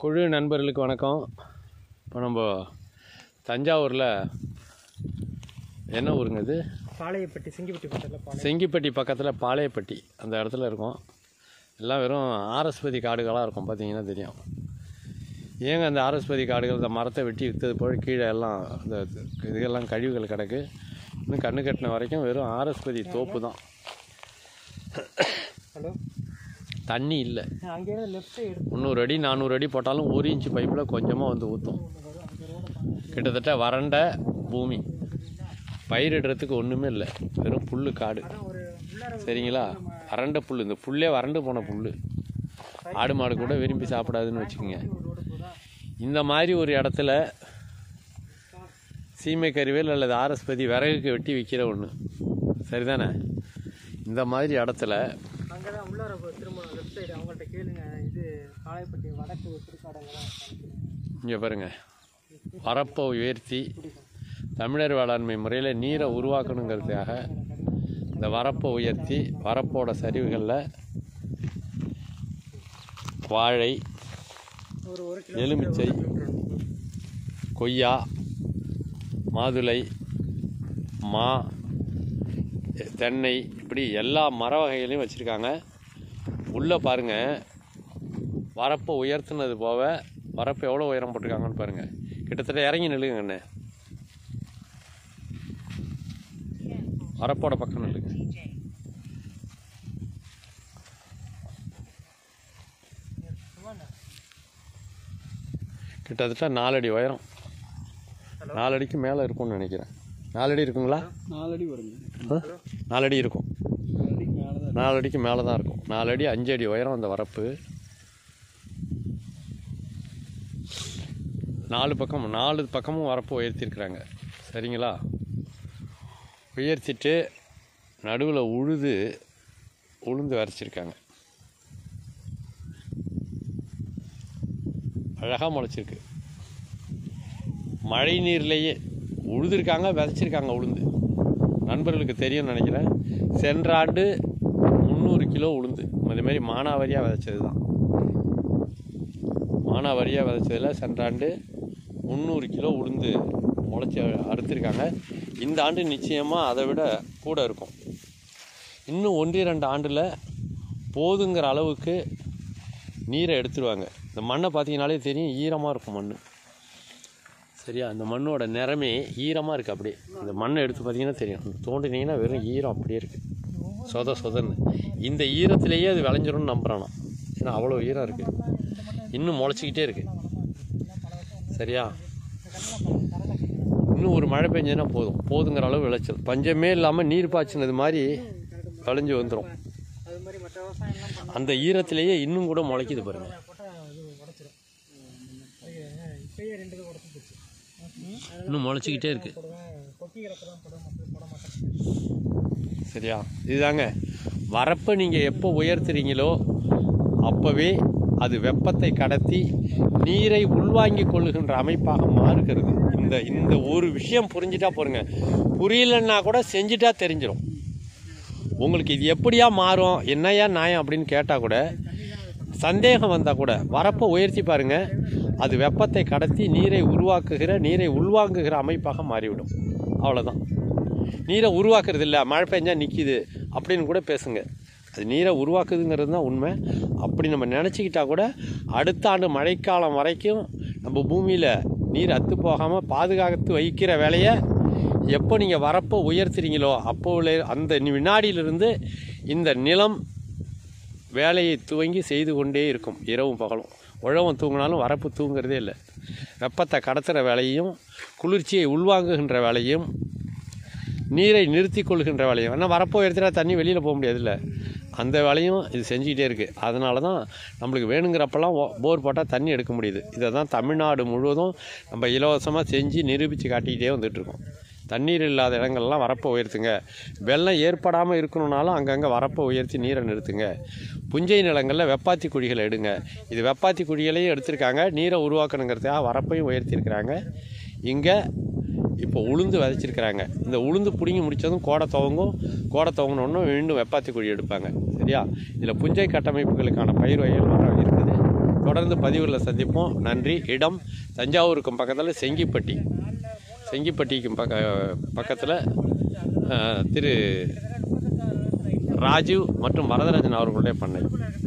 குழு நண்பர்களுக்கு வணக்கம் இப்போ நம்ம தஞ்சாவூரில் என்ன ஊருங்க இது பாளையப்பட்டி சிங்கிப்பட்டி பக்கத்தில் பாளையம் செங்கிப்பட்டி பக்கத்தில் பாளையப்பட்டி அந்த இடத்துல இருக்கோம் எல்லாம் வெறும் ஆரஸ்பதி காடுகளாக இருக்கும் பார்த்தீங்கன்னா தெரியும் ஏங்க அந்த ஆரஸ்பதி காடுகள் இந்த மரத்தை வெட்டி விற்றது போல் கீழே எல்லாம் இந்த இதெல்லாம் கழிவுகள் கிடக்கு இன்னும் கண்ணு கட்டின வரைக்கும் வெறும் ஆரஸ்பதி தோப்பு தான் ஹலோ தண்ணி இல்லை அங்கேருந்து லெஃப்ட் சைடு எடுத்து முந்நூறு அடி நானூறு அடி போட்டாலும் ஒரு இன்ச்சு பைப்பில் கொஞ்சமாக வந்து ஊற்றும் கிட்டத்தட்ட வறண்ட பூமி பயிரிடுறதுக்கு ஒன்றுமே இல்லை வெறும் புல் காடு ஒரு உள்ளார சரிங்களா வறண்ட புல் இந்த புல்லே வறண்டு போன புல் ஆடு மாடு கூட விரும்பி சாப்பிடாதுன்னு வச்சுக்கோங்க ரோடு போதா இந்த மாதிரி ஒரு இடத்துல சீமை கருவேல் அல்லது ஆரஸ்பதி விறகுக்கு வெட்டி விற்கிற ஒன்று சரிதானே இந்த மாதிரி இடத்துல அங்கே தான் உள்ளார போ- திரும்ப லெஃப்ட் சைடு அவங்கள்ட்ட கேளுங்க இது பாளையப்பட்டி வடக்கு திருக்காடங்க தான் இங்கே பாருங்க வரப்பை உயர்த்தி தமிழர் வேளாண்மை முறையில் நீரை உருவாக்கணுங்கிறதுக்காக இந்த வரப்பை உயர்த்தி வரப்போட சரிவுகளில் வாழை ஒரு ஒரு கிலோ எலுமிச்சை கொய்யா மாதுளை மா தென்னை இப்படி எல்லா மர வகைகளையும் வச்சுருக்காங்க உள்ளே பாருங்கள் வரப்பை உயர்த்துனது போக வரப்பு எவ்வளோ உயரம் போட்டிருக்காங்கன்னு பாருங்கள் கிட்டத்தட்ட இறங்கி நில்லுங்க அண்ணே வரப்போட பக்கம் நில்லுங்க கிட்டத்தட்ட நாலடி உயரம் நாலடிக்கு மேலே இருக்கும்னு நினைக்கிறேன் நாலடி இருக்குங்களா நாலடி வருங்க ஆ? நாலடி இருக்கும் நாலடிக்கு மேலே தான் நாலடிக்கு மேலே தான் இருக்கும் நாலடி அஞ்சு அடி உயரம் அந்த வரப்பு நாலு பக்கம் நாலு பக்கமும் வரப்பு உயர்த்தியிருக்கிறாங்க சரிங்களா உயர்த்திட்டு நடுவில் உழுது உளுந்து வரைச்சிருக்காங்க அழகாக முளைச்சிருக்கு மழை நீர்லேயே உழுதுருக்காங்க விதைச்சிருக்காங்க உளுந்து நண்பர்களுக்கு தெரியும்னு நினைக்கிறேன் சென்ற ஆண்டு முந்நூறு கிலோ உளுந்து அதேமாரி மானாவாரியாக விதைச்சது தான் மானாவாரியாக விதைச்சதில் சென்ற ஆண்டு முந்நூறு கிலோ உளுந்து முளைச்சி அறுத்துருக்காங்க இந்த ஆண்டு நிச்சயமாக அதை விட கூட இருக்கும் இன்னும் ஒன்று ரெண்டு ஆண்டில் போதுங்கிற அளவுக்கு நீரை எடுத்துருவாங்க இந்த மண்ணை பார்த்தீங்கனாலே தெரியும் ஈரமாக இருக்கும் மண் சரியா அந்த மண்ணோட நிறமே ஈரமாக இருக்குது அப்படியே இந்த மண்ணை எடுத்து பார்த்தீங்கன்னா தெரியும் தோண்டினீங்கன்னா வெறும் ஈரம் அப்படியே இருக்குது சொத சொதன்னு இந்த ஈரத்திலேயே அது விளைஞ்சிரும்னு நம்புகிறான் நான். ஏன்னா அவ்வளோ ஈரம் இருக்குது இன்னும் முளைச்சிக்கிட்டே இருக்குது சரியா இன்னும் ஒரு மழை பெஞ்சதுன்னா போதும் போதுங்கிற அளவு விளைச்சல் பஞ்சமே இல்லாமல் நீர் பாய்ச்சினது மாதிரி விளைஞ்சு வந்துடும் அது மாதிரி மற்ற விவசாயம் எல்லாம் பண்ண அந்த ஈரத்திலேயே இன்னும் கூட முளைக்குது பாருங்க போட்டால் அது உடச்சிரும் இப்பயே ரெண்டு இது உடச்சி போச்சு இன்னும் முளைச்சிக்கிட்டே இருக்குது போடுவேன் கொக்கி கிடக்கு தான் போட மாட்டேன் போட மாட்டேன் சரியா இதுதாங்க வரப்பை நீங்கள் எப்போ உயர்த்துறீங்களோ அப்போவே அது வெப்பத்தை கடத்தி நீரை உள்வாங்கிக் கொள்ளுகின்ற அமைப்பாக மாறுகிறது இந்த இந்த ஒரு விஷயம் புரிஞ்சிட்டா போருங்க புரியலன்னா கூட செஞ்சுட்டா தெரிஞ்சிடும் உங்களுக்கு இது எப்படியா மாறும் என்னையா நியாயம் அப்படின்னு கேட்டால் கூட சந்தேகம் வந்தால் கூட வரப்பை உயர்த்தி பாருங்க அது வெப்பத்தை கடத்தி நீரை உருவாக்குகிற நீரை உள்வாங்குகிற அமைப்பாக மாறிவிடும் அவ்வளோதான் நீரை உருவாக்குறது இல்லை மழை பெஞ்சா நிற்கிது அப்படின்னு கூட பேசுங்க அது நீரை உருவாக்குதுங்கிறது தான் உண்மை அப்படி நம்ம நினச்சிக்கிட்டா கூட அடுத்த ஆண்டு மழைக்காலம் வரைக்கும் நம்ம பூமியில் நீர் அத்து போகாமல் பாதுகாத்து வைக்கிற வேலையை எப்போ நீங்கள் வரப்போ உயர்த்துறீங்களோ அப்போ உள்ள- அந்த வினாடியிலிருந்து இந்த நிலம் வேலையை துவங்கி செய்து கொண்டே இருக்கும் இரவும் பகலும் உழவன் தூங்கினாலும் வரப்பு தூங்குறதே இல்லை வெப்பத்தை கடத்துகிற வேலையும் குளிர்ச்சியை உள்வாங்குகின்ற வேலையும் நீரை நிறுத்தி கொள்கின்ற வேலையும் ஏன்னா வரப்போ எடுத்துட்டா தண்ணி வெளியில் போக முடியாதுல்ல அந்த வேலையும் இது செஞ்சுக்கிட்டே இருக்குது அதனால தான் நம்மளுக்கு வேணுங்கிறப்பெல்லாம் ஓ- போர் போட்டால் தண்ணி எடுக்க முடியுது இதை தான் தமிழ்நாடு முழுவதும் நம்ம இலவசமாக செஞ்சு நிரூபித்து காட்டிக்கிட்டே வந்துட்டுருக்கோம் தண்ணீர் இல்லாத இடங்கள்லாம் வரப்பை உயர்த்துங்க வெள்ளம் ஏற்படாமல் இருக்கணும்னாலும் அங்கங்கே வரப்பை உயர்த்தி நீரை நிறுத்துங்க புஞ்சை நிலங்களில் வெப்பாத்தி குழிகளை எடுங்க இது வெப்பாத்தி குழிகளையும் எடுத்திருக்காங்க நீரை உருவாக்கணுங்கிறதுக்காக வரப்பையும் உயர்த்தியிருக்கிறாங்க இங்கே இப்போ உளுந்து விதைச்சிருக்கிறாங்க இந்த உளுந்து பிடுங்கி முடித்ததும் கோடை துவங்கும் கோடை துவங்கினோன்னு மீண்டும் வெப்பாத்தி குழி எடுப்பாங்க சரியா இதில் புஞ்சை கட்டமைப்புகளுக்கான பயிர் வகைகள் வர இருக்குது தொடர்ந்து பதிவுகளில் சந்திப்போம் நன்றி இடம் தஞ்சாவூருக்கும் பக்கத்தில் செங்கிப்பட்டி செங்கிப்பட்டிக்கும் பக்க பக்கத்தில் திரு ராஜீவ் மற்றும் வரதராஜன் அவர்களுடைய பண்ணை